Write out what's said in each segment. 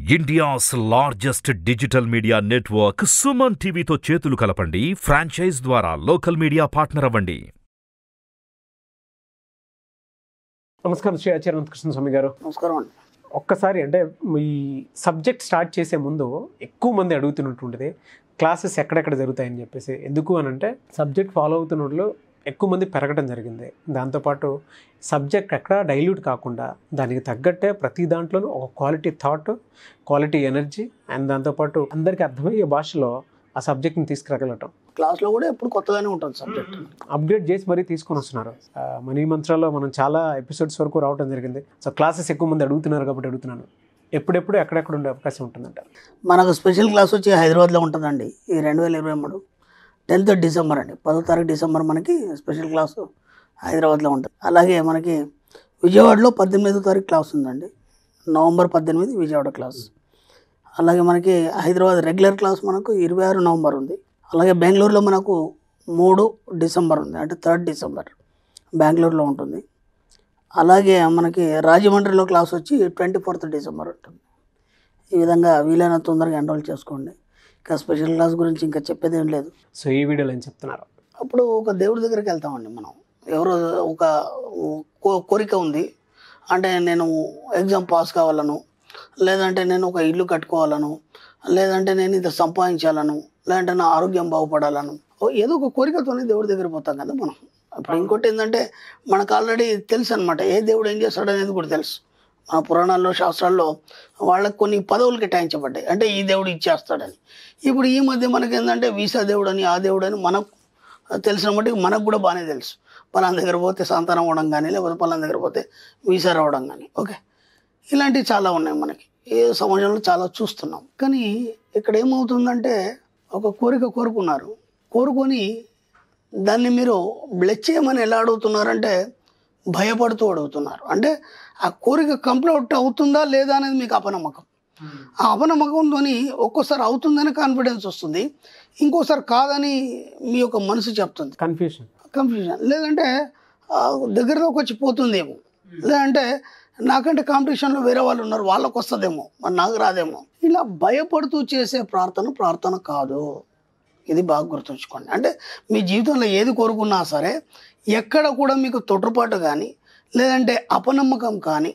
India's largest digital media network Suman టీవీతో చేతులు కలపండి ఫ్రాంచైజ్ ద్వారా లోకల్ మీడియా పార్ట్నర్ అవ్వండి నమస్కారం శ్రీ ఆచార్య కృష్ణ స్వామి గారు నమస్కారం అండి ఒక్కసారి అంటే ఈ సబ్జెక్ట్ స్టార్ట్ చేసే ముందు ఎక్కువ మంది అడుగుతున్నటువంటిది క్లాసెస్ ఎక్కడెక్కడ జరుగుతాయని చెప్పేసి ఎందుకు అని అంటే సబ్జెక్ట్ ఫాలో అవుతున్న వాళ్ళు ఎక్కువ మంది పెరగడం జరిగింది దాంతోపాటు సబ్జెక్ట్ ఎక్కడ డైల్యూట్ కాకుండా దానికి తగ్గట్టే ప్రతి దాంట్లోనూ ఒక quality thought quality energy and దాంతోపాటు అందరికీ అర్థమయ్యే భాషలో ఆ సబ్జెక్ట్ని తీసుకురాగలటం క్లాస్లో కూడా ఎప్పుడు కొత్తగానే ఉంటుంది సబ్జెక్ట్ అప్గ్రేడ్ చేసి మరీ తీసుకొని వస్తున్నారు ఆ, మనీ మంత్రాల్లో మనం చాలా ఎపిసోడ్స్ వరకు రావడం జరిగింది సో క్లాసెస్ ఎక్కువ మంది అడుగుతున్నారు కాబట్టి అడుగుతున్నాను ఎప్పుడెప్పుడు ఎక్కడెక్కడ ఉండే అవకాశం ఉంటుందంట మనకు స్పెషల్ క్లాస్ వచ్చి హైదరాబాద్లో ఉంటుందండి ఈ రెండు వేల ఇరవై మూడు టెన్త్ డిసెంబర్ అండి పదో తారీఖు డిసెంబర్ మనకి స్పెషల్ క్లాసు హైదరాబాద్లో ఉంటుంది అలాగే మనకి విజయవాడలో పద్దెనిమిదో తారీఖు క్లాస్ ఉందండి నవంబర్ పద్దెనిమిది విజయవాడ క్లాస్ అలాగే మనకి హైదరాబాద్ రెగ్యులర్ క్లాస్ మనకు ఇరవై ఆరు నవంబర్ ఉంది అలాగే బెంగళూరులో మనకు మూడు డిసెంబర్ ఉంది అంటే థర్డ్ డిసెంబర్ బెంగళూరులో ఉంటుంది అలాగే మనకి రాజమండ్రిలో క్లాస్ వచ్చి ట్వంటీ ఫోర్త్ డిసెంబర్ ఉంటుంది ఈ విధంగా వీలైన తొందరగా ఎన్రోల్ చేసుకోండి ఇంకా స్పెషల్ క్లాస్ గురించి ఇంకా చెప్పేది ఏం లేదు సో ఈ వీడియోలో ఏం చెప్తున్నారు అప్పుడు ఒక దేవుడి దగ్గరికి వెళ్తామండి మనం ఎవరో ఒక కో- కోరిక ఉంది అంటే నేను ఎగ్జామ్ పాస్ కావాలను లేదంటే నేను ఒక ఇల్లు కట్టుకోవాలను లేదంటే నేను ఇంత సంపాదించాలను లేదంటే నా ఆరోగ్యం బాగుపడాలను ఓ ఏదో ఒక కోరికతోనే దేవుడి దగ్గర పోతాం కదా మనం ఇప్పుడు ఇంకోటి ఏంటంటే మనకు ఆల్రెడీ తెలుసు అనమాట ఏ దేవుడు ఏం చేస్తాడు అనేది కూడా తెలుసు మన పురాణాల్లో శాస్త్రాల్లో వాళ్ళకి కొన్ని పదవులు కేటాయించబడ్డాయి అంటే ఈ దేవుడు ఇచ్చేస్తాడని ఇప్పుడు ఈ మధ్య మనకి ఏంటంటే వీసా దేవుడు అని ఆ దేవుడు అని మనకు తెలిసిన మట్టుకు మనకు కూడా బాగానే తెలుసు పలానా దగ్గర పోతే సంతానం అవ్వడం కానీ లేకపోతే పలానా దగ్గర పోతే వీసా రావడం కానీ ఓకే ఇలాంటివి చాలా ఉన్నాయి మనకి ఏ సమాజంలో చాలా చూస్తున్నాం కానీ ఇక్కడ ఏమవుతుందంటే ఒక కోరిక కోరుకున్నారు కోరుకొని దాన్ని మీరు బ్లెచ్ చేయమని ఎలా అడుగుతున్నారంటే భయపడుతూ అడుగుతున్నారు అంటే ఆ కోరిక కంప్లీట్ అవుతుందా లేదా అనేది మీకు అపనమ్మకం ఆ అపనమ్మకంతో ఒక్కోసారి అవుతుందని కాన్ఫిడెన్స్ వస్తుంది ఇంకోసారి కాదని మీ యొక్క మనసు చెప్తుంది కన్ఫ్యూషన్ కన్ఫ్యూజన్ లేదంటే ఆ, దగ్గరలోకి వచ్చి పోతుందేమో లేదంటే నాకంటే కాంపిటీషన్లో వేరే వాళ్ళు ఉన్నారు వాళ్ళకి వస్తుందేమో మరి నాకు రాదేమో ఇలా భయపడుతూ చేసే ప్రార్థన ప్రార్థన కాదు ఇది బాగా గుర్తుంచుకోండి అంటే మీ జీవితంలో ఏది కోరుకున్నా సరే ఎక్కడ కూడా మీకు తొట్టుపాటు కానీ లేదంటే అపనమ్మకం కానీ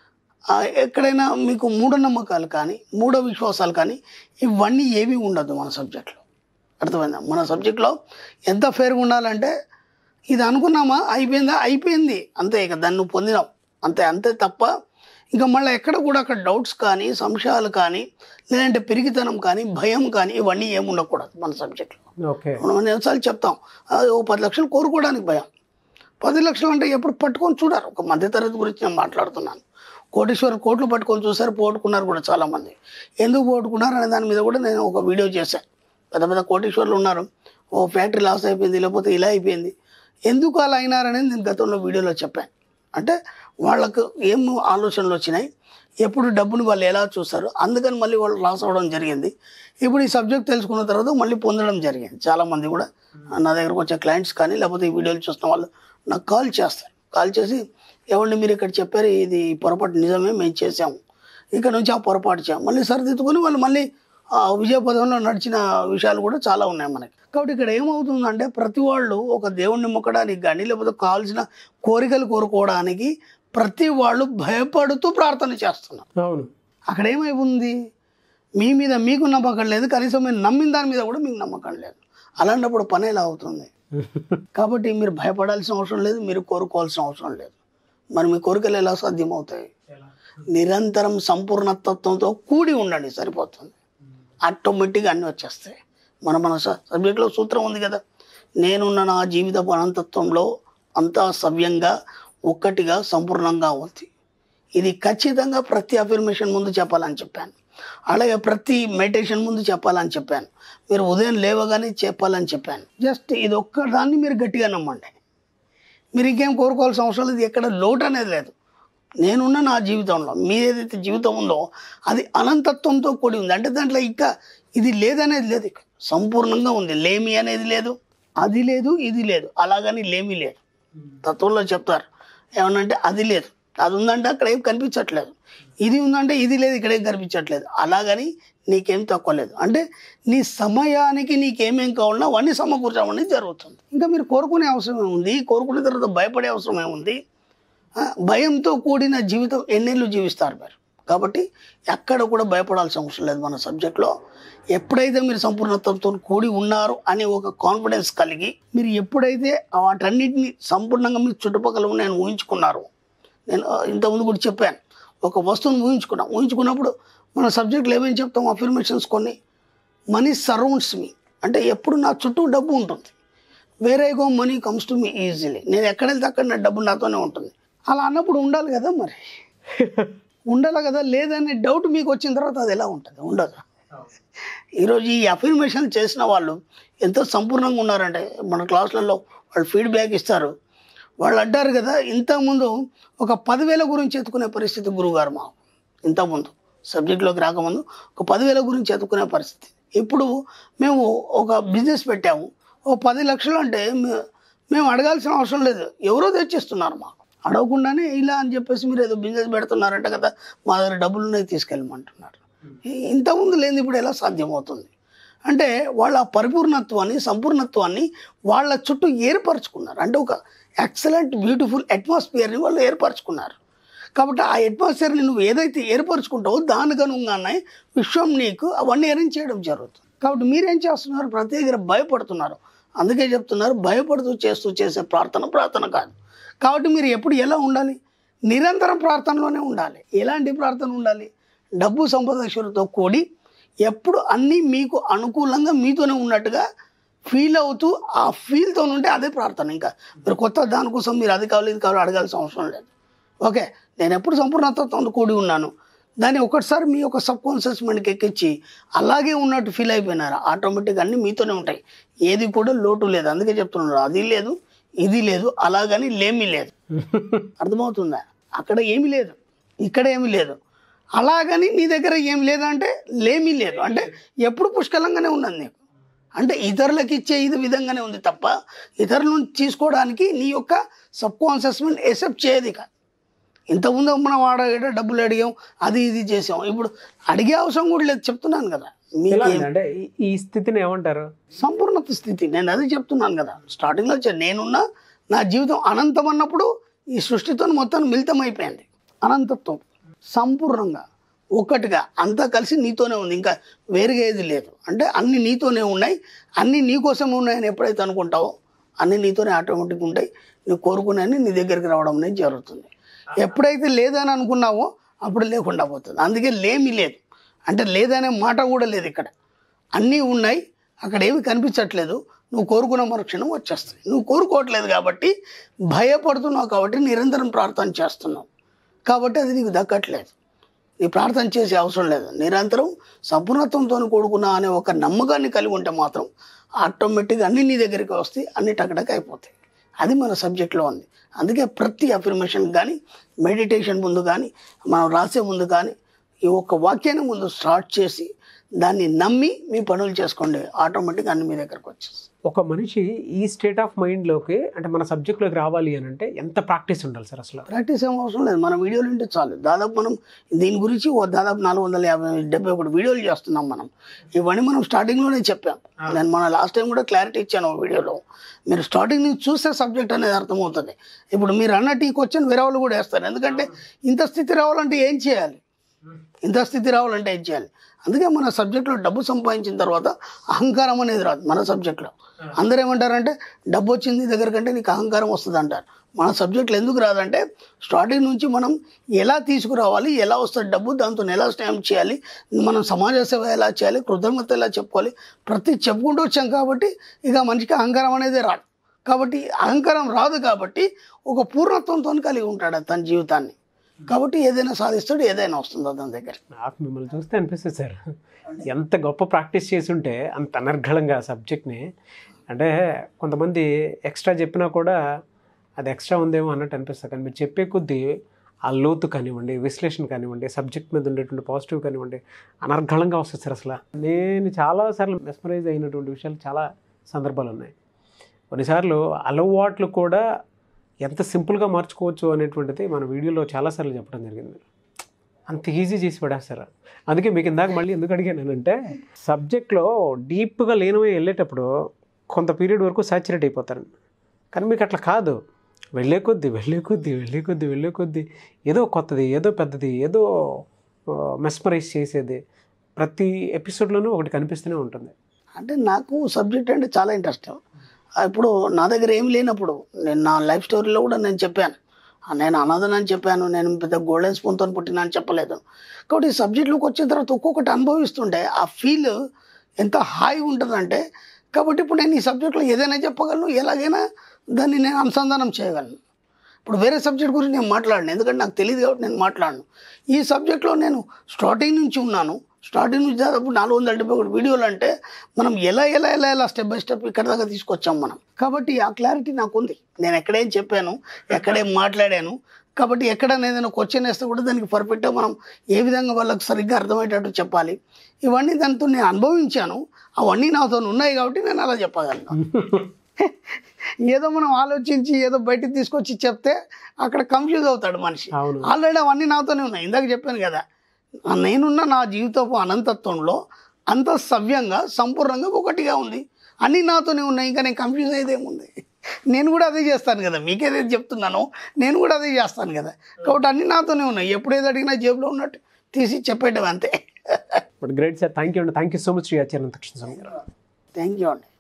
ఆ, ఎక్కడైనా మీకు మూఢనమ్మకాలు కానీ మూఢ విశ్వాసాలు కానీ ఇవన్నీ ఏమీ ఉండదు మన సబ్జెక్ట్లో అర్థమైందా మన సబ్జెక్ట్లో ఎంత ఫేర్గా ఉండాలంటే ఇది అనుకున్నామా అయిపోయిందా అయిపోయింది అంతే ఇక దాన్ని నువ్వు పొందినావు అంతే అంతే తప్ప ఇంకా మళ్ళీ ఎక్కడ కూడా అక్కడ డౌట్స్ కానీ సంశయాలు కానీ లేదంటే పెరిగితనం కానీ భయం కానీ ఇవన్నీ ఏమి ఉండకూడదు మన సబ్జెక్ట్లో ఓకే మనం ఎన్నిసార్లు చెప్తాం అది ఓ పది లక్షలు కోరుకోవడానికి భయం పది లక్షలు అంటే ఎప్పుడు పట్టుకొని చూడారు ఒక మధ్యతరగతి గురించి నేను మాట్లాడుతున్నాను కోటీశ్వర కోట్లు పట్టుకొని చూసారు పోగొట్టుకున్నారు కూడా చాలామంది ఎందుకు పోగొట్టుకున్నారు అనే దాని మీద కూడా నేను ఒక వీడియో చేశాను పెద్ద పెద్ద కోటీశ్వర్లు ఉన్నారు ఓ ఫ్యాక్టరీ లాస్ అయిపోయింది లేకపోతే ఇలా అయిపోయింది ఎందుకు అలా అయినారనేది నేను గతంలో వీడియోలో చెప్పాను అంటే వాళ్ళకు ఏం ఆలోచనలు వచ్చినాయి ఎప్పుడు డబ్బుని వాళ్ళు ఎలా చూస్తారు అందుకని మళ్ళీ వాళ్ళు లాస్ అవ్వడం జరిగింది ఇప్పుడు ఈ సబ్జెక్ట్ తెలుసుకున్న తర్వాత మళ్ళీ పొందడం జరిగింది చాలామంది కూడా నా దగ్గరకు వచ్చే క్లయింట్స్ కానీ లేకపోతే ఈ వీడియోలు చూస్తున్న వాళ్ళు నాకు కాల్ చేస్తారు కాల్ చేసి ఏమండి మీరు ఇక్కడ చెప్పారు ఇది ఈ పొరపాటు నిజమే మేము చేసాము ఇక్కడ నుంచి ఆ పొరపాటు చేయం మళ్ళీ సరిదిద్దుకొని వాళ్ళు మళ్ళీ ఆ విజయ పదంలో నడిచిన విషయాలు కూడా చాలా ఉన్నాయి మనకి కాబట్టి ఇక్కడ ఏమవుతుందంటే ప్రతి వాళ్ళు ఒక దేవుణ్ణి మొక్కడానికి కానీ లేకపోతే కావాల్సిన కోరికలు కోరుకోవడానికి ప్రతి వాళ్ళు భయపడుతూ ప్రార్థన చేస్తున్నారు అవును అక్కడ ఏమైపోయింది మీ మీద మీకు నమ్మకం లేదు కనీసం మీరు నమ్మిన దాని మీద కూడా మీకు నమ్మకం లేదు అలాంటప్పుడు పని ఎలా అవుతుంది కాబట్టి మీరు భయపడాల్సిన అవసరం లేదు మీరు కోరుకోవాల్సిన అవసరం లేదు మరి మీ కోరికలు ఎలా సాధ్యమవుతాయి నిరంతరం సంపూర్ణతత్వంతో కూడి ఉండండి సరిపోతుంది ఆటోమేటిక్గా అన్నీ వచ్చేస్తాయి మన మన స- సబ్జెక్ట్లో సూత్రం ఉంది కదా నేనున్న నా జీవితపు అనంతత్వంలో అంతా సవ్యంగా ఒక్కటిగా సంపూర్ణంగా ఉంది ఇది ఖచ్చితంగా ప్రతి అఫర్మేషన్ ముందు చెప్పాలని చెప్పాను అలాగే ప్రతి మెడిటేషన్ ముందు చెప్పాలని చెప్పాను మీరు ఉదయం లేవగానే చెప్పాలని చెప్పాను జస్ట్ ఇది ఒక్క దాన్ని మీరు గట్టిగా నమ్మండి మీరు ఇంకేం కోరుకోవాల్సిన అవసరం లేదు ఎక్కడ లోటు అనేది లేదు నేనున్న నా జీవితంలో మీ ఏదైతే జీవితం ఉందో అది అనంతత్వంతో కూడి ఉంది అంటే దాంట్లో ఇంకా ఇది లేదనేది లేదు ఇక సంపూర్ణంగా ఉంది లేమి అనేది లేదు అది లేదు ఇది లేదు అలాగని లేమి లేదు తత్వంలో చెప్తారు ఏమనంటే అది లేదు అది ఉందంటే అక్కడ ఏం కనిపించట్లేదు ఇది ఉందంటే ఇది లేదు ఇక్కడేం కనిపించట్లేదు అలాగని నీకేం తక్కువ లేదు అంటే నీ సమయానికి నీకేమేం కావాలన్నా అవన్నీ సమకూర్చడం అనేది జరుగుతుంది ఇంకా మీరు కోరుకునే అవసరం ఏముంది కోరుకునే తర్వాత భయపడే అవసరం ఏముంది ఆ, భయంతో కూడిన జీవితం ఎన్నేళ్ళు జీవిస్తారు మీరు కాబట్టి ఎక్కడ కూడా భయపడాల్సిన అవసరం లేదు మన సబ్జెక్ట్లో ఎప్పుడైతే మీరు సంపూర్ణత్వంతో కూడి ఉన్నారు అనే ఒక కాన్ఫిడెన్స్ కలిగి మీరు ఎప్పుడైతే వాటన్నిటిని సంపూర్ణంగా మీ చుట్టుపక్కల నేను ఊహించుకున్నారు నేను ఆ, ఇంతకుముందు కూడా చెప్పాను ఒక వస్తువుని ఊహించుకున్నాం ఊహించుకున్నప్పుడు మన సబ్జెక్టులు ఏమేమి చెప్తాం అఫర్మేషన్స్ కొన్ని మనీ సరౌండ్స్ మీ అంటే ఎప్పుడు నా చుట్టూ డబ్బు ఉంటుంది వేరే go money comes to me easily నేను ఎక్కడ వెళ్తే అక్కడ నా డబ్బు నాతోనే ఉంటుంది అలా అన్నప్పుడు ఉండాలి కదా మరి ఉండాలి కదా లేదనే డౌట్ మీకు వచ్చిన తర్వాత అది ఎలా ఉంటుంది ఉండదు ఈరోజు ఈ అఫర్మేషన్ చేసిన వాళ్ళు ఎంతో సంపూర్ణంగా ఉన్నారంటే మన క్లాసులలో వాళ్ళు ఫీడ్బ్యాక్ ఇస్తారు వాళ్ళు అంటారు కదా ఇంతకుముందు ఒక పదివేల గురించి ఎత్తుకునే పరిస్థితి గురువుగారు మాకు ఇంతకుముందు సబ్జెక్ట్లోకి రాకముందు ఒక పదివేల గురించి ఎత్తుకునే పరిస్థితి ఇప్పుడు మేము ఒక బిజినెస్ పెట్టాము ఓ పది లక్షలు అంటే మే- మేము అడగాల్సిన అవసరం లేదు ఎవరో తెచ్చిస్తున్నారు మాకు అడగకుండానే ఇలా అని చెప్పేసి మీరు ఏదో బిజినెస్ పెడుతున్నారంట కదా మా దగ్గర డబ్బులు ఉన్నాయి తీసుకెళ్ళమంటున్నారు ఈ- ఇంతకుముందు లేని ఇప్పుడు ఎలా సాధ్యమవుతుంది అంటే వాళ్ళ ఆ పరిపూర్ణత్వాన్ని సంపూర్ణత్వాన్ని వాళ్ళ చుట్టూ ఏర్పరచుకున్నారు అంటే ఒక ఎక్సలెంట్ బ్యూటిఫుల్ అట్మాస్ఫియర్ని వాళ్ళు ఏర్పరచుకున్నారు కాబట్టి ఆ అట్మాస్ఫియర్ని నువ్వు ఏదైతే ఏర్పరచుకుంటావో దానికి అనుగుణంగానే విశ్వం నీకు అవన్నీ అరేంజ్ చేయడం జరుగుతుంది కాబట్టి మీరేం చేస్తున్నారు ప్రతి దగ్గర భయపడుతున్నారు అందుకే చెప్తున్నారు భయపడుతూ చేస్తూ చేసే ప్రార్థన ప్రార్థన కాదు కాబట్టి మీరు ఎప్పుడు ఎలా ఉండాలి నిరంతరం ప్రార్థనలోనే ఉండాలి ఎలాంటి ప్రార్థన ఉండాలి డబ్బు సంపదక్షులతో కూడి ఎప్పుడు అన్నీ మీకు అనుకూలంగా మీతోనే ఉన్నట్టుగా ఫీల్ అవుతూ ఆ ఫీల్తో ఉంటే అదే ప్రార్థన ఇంకా మీరు కొత్త దానికోసం మీరు అది కావాలి ఇది కావాలి అడగాల్సిన అవసరం లేదు ఓకే నేను ఎప్పుడు సంపూర్ణతతో కూడి ఉన్నాను దాన్ని ఒకటిసారి మీ యొక్క సబ్ కాన్షియస్ మైండ్కి ఎక్కించి అలాగే ఉన్నట్టు ఫీల్ అయిపోయినారు ఆటోమేటిక్గా అన్నీ మీతోనే ఉంటాయి ఏది కూడా లోటు లేదు అందుకే చెప్తున్నారు అది లేదు ఇది లేదు అలాగని లేమీ లేదు అర్థమవుతుందా అక్కడ ఏమీ లేదు ఇక్కడ ఏమీ లేదు అలాగని నీ దగ్గర ఏమి లేదంటే లేమీ లేదు అంటే ఎప్పుడు పుష్కలంగానే ఉన్నది నీకు అంటే ఇతరులకు ఇచ్చే ఇది విధంగానే ఉంది తప్ప ఇతరుల నుంచి తీసుకోవడానికి నీ యొక్క సబ్ కాన్షియస్ మైండ్ ఎసెప్ట్ చేయదు ఇక ఇంతకుముందు మనం వాడ డబ్బులు అడిగాం అది ఇది చేసాం ఇప్పుడు అడిగే అవసరం కూడా లేదు చెప్తున్నాను కదా ఎలా మీకు ఉంది? అంటే ఈ- ఈ స్థితిని ఏమంటారు సంపూర్ణత స్థితి నేను అదే చెప్తున్నాను కదా స్టార్టింగ్లో వచ్చా నేనున్నా నా జీవితం అనంతం అన్నప్పుడు ఈ సృష్టితో మొత్తం మిళితం అయిపోయింది అనంతత్వం సంపూర్ణంగా ఒక్కటిగా అంతా కలిసి నీతోనే ఉంది ఇంకా వేరుగా ఏది లేదు అంటే అన్ని నీతోనే ఉన్నాయి అన్ని నీకోసమే ఉన్నాయని ఎప్పుడైతే అనుకుంటావో అన్ని నీతోనే ఆటోమేటిక్ ఉంటాయి నువ్వు కోరుకునే నీ దగ్గరికి రావడం అనేది జరుగుతుంది ఎప్పుడైతే లేదని అనుకున్నావో అప్పుడు లేకుండా పోతుంది అందుకే లేమి లేదు అంటే లేదనే మాట కూడా లేదు ఇక్కడ అన్నీ ఉన్నాయి అక్కడ ఏమి కనిపించట్లేదు నువ్వు కోరుకున్న మరుక్షణం వచ్చేస్తాయి నువ్వు కోరుకోవట్లేదు కాబట్టి భయపడుతున్నావు కాబట్టి నిరంతరం ప్రార్థన చేస్తున్నావు కాబట్టి అది నీకు దక్కట్లేదు నీ ప్రార్థన చేసే అవసరం లేదు నిరంతరం సంపూర్ణత్వంతో కూడుకున్నా అనే ఒక నమ్మకాన్ని కలిగి ఉంటే మాత్రం ఆటోమేటిక్గా అన్ని నీ దగ్గరికి వస్తాయి అన్ని టకటక అయిపోతాయి అది మన సబ్జెక్ట్లో ఉంది అందుకే ప్రతి అఫర్మేషన్ కానీ మెడిటేషన్ ముందు కానీ మనం రాసే ముందు కానీ ఈ ఒక్క వాక్యాన్ని ముందు స్టార్ట్ చేసి దాన్ని నమ్మి మీ పనులు చేసుకోండి ఆటోమేటిక్గా అన్ని మీ దగ్గరకు వచ్చేస్తాయి ఒక మనిషి ఈ స్టేట్ ఆఫ్ మైండ్లోకి అంటే మన సబ్జెక్ట్లోకి రావాలి అని అంటే ఎంత ప్రాక్టీస్ ఉండాలి సార్ అసలు ప్రాక్టీస్ ఏం అవసరం లేదు మన వీడియోలు ఉంటే చాలు దాదాపు మనం దీని గురించి ఓ దాదాపు నాలుగు వందల యాభై డెబ్బై ఒకటి వీడియోలు చేస్తున్నాం మనం ఇవన్నీ మనం స్టార్టింగ్లోనే చెప్పాం నేను మన లాస్ట్ టైం కూడా క్లారిటీ ఇచ్చాను ఓ వీడియోలో మీరు స్టార్టింగ్ నుంచి చూస్తే సబ్జెక్ట్ అనేది అర్థమవుతుంది ఇప్పుడు మీరు అన్నట్టు ఈ క్వశ్చన్ వేరే వాళ్ళు కూడా వేస్తారు ఎందుకంటే ఇంత స్థితి రావాలంటే ఏం చేయాలి ఇంత స్థితి రావాలంటే ఏం చేయాలి అందుకే మన సబ్జెక్ట్లో డబ్బు సంపాదించిన తర్వాత అహంకారం అనేది రాదు మన సబ్జెక్ట్లో అందరూ ఏమంటారంటే డబ్బు వచ్చింది దగ్గర కంటే నీకు అహంకారం వస్తుంది అంటారు మన సబ్జెక్టులు ఎందుకు రాదంటే స్టార్టింగ్ నుంచి మనం ఎలా తీసుకురావాలి ఎలా వస్తుంది డబ్బు దాంతో ఎలా స్టాంప్ చేయాలి మనం సమాజ సేవ ఎలా చేయాలి కృతజ్ఞత ఎలా చెప్పుకోవాలి ప్రతి చెప్పుకుంటూ వచ్చాం కాబట్టి ఇక మనిషికి అహంకారం అనేది రాదు కాబట్టి అహంకారం రాదు కాబట్టి ఒక పూర్ణత్వంతో కలిగి ఉంటాడు తన జీవితాన్ని కాబట్టి ఏదైనా సాధిస్తాడు ఏదైనా వస్తుంది అతని దగ్గర నాకు మిమ్మల్ని చూస్తే అనిపిస్తుంది సార్ ఎంత గొప్ప ప్రాక్టీస్ చేసి ఉంటే అంత అనర్గళంగా సబ్జెక్ట్ని అంటే కొంతమంది ఎక్స్ట్రా చెప్పినా కూడా అది ఎక్స్ట్రా ఉందేమో అన్నట్టు అనిపిస్తుంది కానీ మీరు చెప్పే కొద్దీ ఆ లోతు కానివ్వండి విశ్లేషణ కానివ్వండి సబ్జెక్ట్ మీద ఉండేటువంటి పాజిటివ్ కానివ్వండి అనర్గళంగా వస్తుంది సార్ అసలు నేను చాలాసార్లు మెస్మరైజ్ అయినటువంటి విషయాలు చాలా సందర్భాలు ఉన్నాయి కొన్నిసార్లు అలవాట్లు కూడా ఎంత సింపుల్గా మార్చుకోవచ్చు అనేటువంటిది మన వీడియోలో చాలాసార్లు చెప్పడం జరిగింది అంత ఈజీ చేసి పడేస్తారు అందుకే మీకు ఇందాక మళ్ళీ ఎందుకు అడిగానంటే సబ్జెక్ట్లో డీప్గా లేనివే వెళ్ళేటప్పుడు కొంత పీరియడ్ వరకు సాచురేట్ అయిపోతారు కానీ మీకు అట్లా కాదు వెళ్ళే కొద్దీ వెళ్ళే కొద్దీ వెళ్ళే కొద్దీ వెళ్ళే కొద్దీ ఏదో కొత్తది ఏదో పెద్దది ఏదో మెస్మరైజ్ చేసేది ప్రతి ఎపిసోడ్లోనూ ఒకటి కనిపిస్తూనే ఉంటుంది అంటే నాకు సబ్జెక్ట్ అంటే చాలా ఇంట్రెస్ట్ ఇప్పుడు నా దగ్గర ఏం లేనప్పుడు నేను నా లైఫ్ స్టోరీలో కూడా నేను చెప్పాను ఆ, నేను అనాథనని చెప్పాను నేను పెద్ద గోల్డెన్ స్పూన్తో పుట్టినా అని చెప్పలేదు కాబట్టి ఈ సబ్జెక్ట్లోకి వచ్చిన తర్వాత ఒక్కొక్కటి అనుభవిస్తుంటే ఆ ఫీల్ ఎంత హాయిగా ఉంటుందంటే కాబట్టి ఇప్పుడు నేను ఈ సబ్జెక్ట్లో ఏదైనా చెప్పగలను ఎలాగైనా దాన్ని నేను అనుసంధానం చేయగలను ఇప్పుడు వేరే సబ్జెక్ట్ గురించి నేను మాట్లాడను ఎందుకంటే నాకు తెలియదు కాబట్టి నేను మాట్లాడను ఈ సబ్జెక్ట్లో నేను స్టార్టింగ్ నుంచి ఉన్నాను స్టార్టింగ్ నుంచి దాదాపు నాలుగు వందల డెబ్బై ఒకటి వీడియోలు అంటే మనం ఎలా ఎలా ఎలా ఎలా స్టెప్ బై స్టెప్ ఇక్కడ దాకా తీసుకొచ్చాం మనం కాబట్టి ఆ క్లారిటీ నాకు ఉంది నేను ఎక్కడేం చెప్పాను ఎక్కడేం మాట్లాడాను కాబట్టి ఎక్కడైనా ఏదైనా క్వశ్చన్ వేస్తే కూడా దానికి పర్ఫెక్ట్గా మనం ఏ విధంగా వాళ్ళకి సరిగ్గా అర్థమయ్యేటట్టు చెప్పాలి ఇవన్నీ దాంతో నేను అనుభవించాను అవన్నీ నాతో ఉన్నాయి కాబట్టి నేను అలా చెప్పగలను ఏదో మనం ఆలోచించి ఏదో బయటికి తీసుకొచ్చి చెప్తే అక్కడ కన్ఫ్యూజ్ అవుతాడు మనిషి అవును ఆల్రెడీ అవన్నీ నాతోనే ఉన్నాయి ఇందాక చెప్పాను కదా ఆ నేనున్న నా జీవితపు అనంతత్వంలో అంత సవ్యంగా సంపూర్ణంగా ఒకటిగా ఉంది అన్నీ నాతోనే ఉన్నాయి ఇంకా నేను కన్ఫ్యూజ్ అయ్యేదేముంది నేను కూడా అదే చేస్తాను కదా మీకేదైతే చెప్తున్నానో నేను కూడా అదే చేస్తాను కదా కాబట్టి అన్నీ నాతోనే ఉన్నాయి ఎప్పుడు ఏది అడిగినా జేబులో ఉన్నట్టు తీసి చెప్పేయడం అంతే but great sir thank you అండి thank you so much Shri Acharya Takshana Swami గారు థ్యాంక్ యూ అండి